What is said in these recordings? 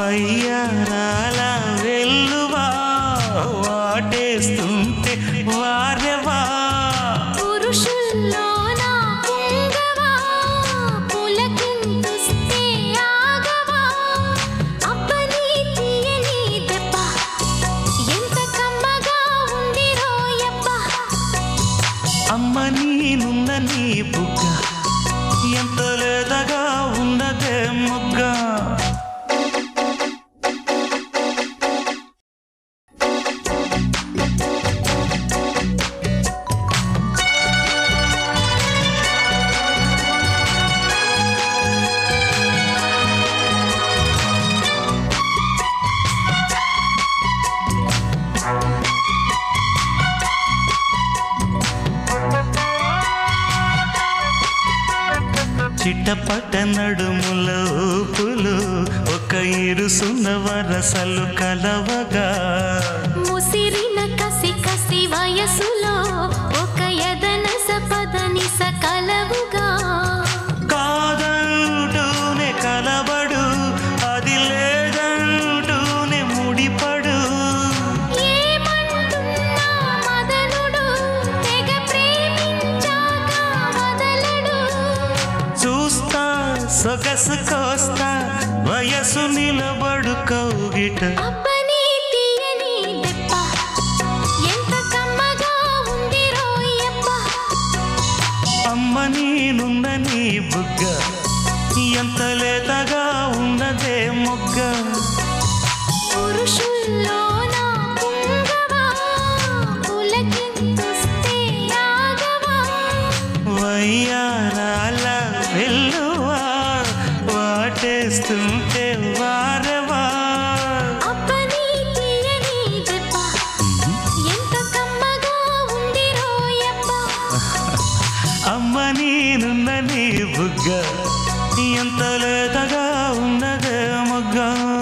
వయ్యారాల వెల్లువా వాటేస్తుంటే వారెవా పురుషుల్లోన పొంగవా పులకింతుస్తే ఆగవా అబ్బని తీయని దెబ్బ ఎంత కమ్మగా ఉంది రోయప్ప అమ్మ నీనున్న నీ బుగ్గ ఎంత లేదగా ఉన్నదే మొగ్గ చిట్టపట నడుముల ఊపులు ఒక ఇరుసున్న వరసలు కలవగా ముసిరిన కసి కసి వయసులో ఒక ఎదనస పదనిస కలవుగా కాదంటూనే కలబడు అది లేదంటూనే ముడిపడు ఏమంటున్నా మదనుడు తెగ ప్రేమించాక వదలడు చూస్తా సొగసు కోస్తా వయసు నిలబడు కౌగిట అబ్బని తీయని దెబ్బ ఎంత కమ్మగా ఉంది రోయప్ప అమ్మ నేనున్న నీ బుగ్గ ఎంత లేతగా ఉన్నదే మొగ్గ పురుషుల్లోన పొంగవా పులకింతుస్తే ఆగవా వయ్యారాల వెల్లువా వాటేస్తుంటే వారవా అబ్బని తీయని దెబ్బ ఎంత కమ్మగా ఉంది రోయప్ప అమ్మ నేనున్న నీ బుగ్గ ఎంత లేతగా ఉన్నదే మొగ్గ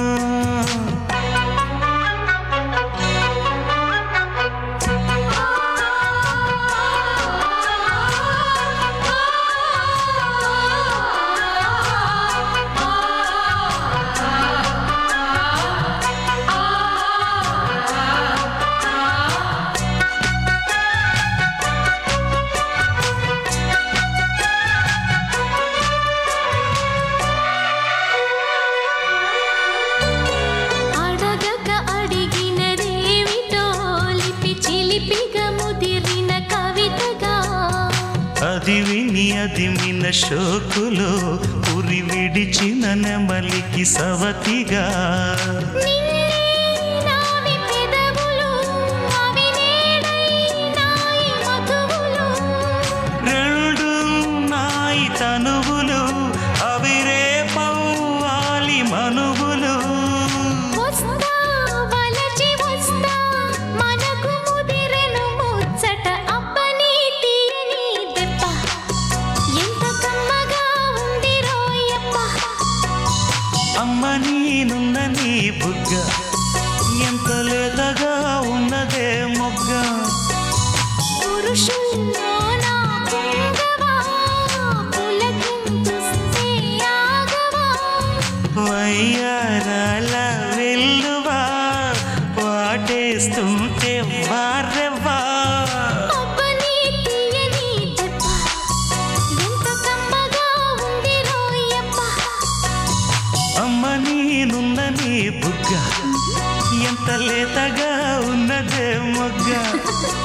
అడగక అడిగినదేమిటో లిపి చిలిపిగా ముదిరిన కవితగా అది విని అది మిన షోకులో ఉరి విడిచిన నెమలికి సవతిగా నిన్నే నావి పెదవులు అవి నేడై నాయి మధువులు రెండు నాయి తనువులు అవి రేపవ్వాలి మనువులు వస్తా వలచి వస్తా మనకు ముదిరెను ముచ్చట అబ్బని తీయని దెబ్బ ఎంత కమ్మగా ఉంది రోయప్ప అమ్మ నేనున్న నీ బుగ్గ ఎంత లేతగా ఉన్నదే మొగ్గ పురుషుల్లోన పొంగవా పులకింతుస్తే ఆగవా వయ్యారాల వెల్లువా వాటేస్తుంటే వారెవ్వా అబ్బని తీయని దెబ్బ ఎంత కమ్మగా ఉంది రోయప్ప అమ్మ నేనున్న నీ బుగ్గ ఎంత లేతగా ఉన్నదే మొగ్గ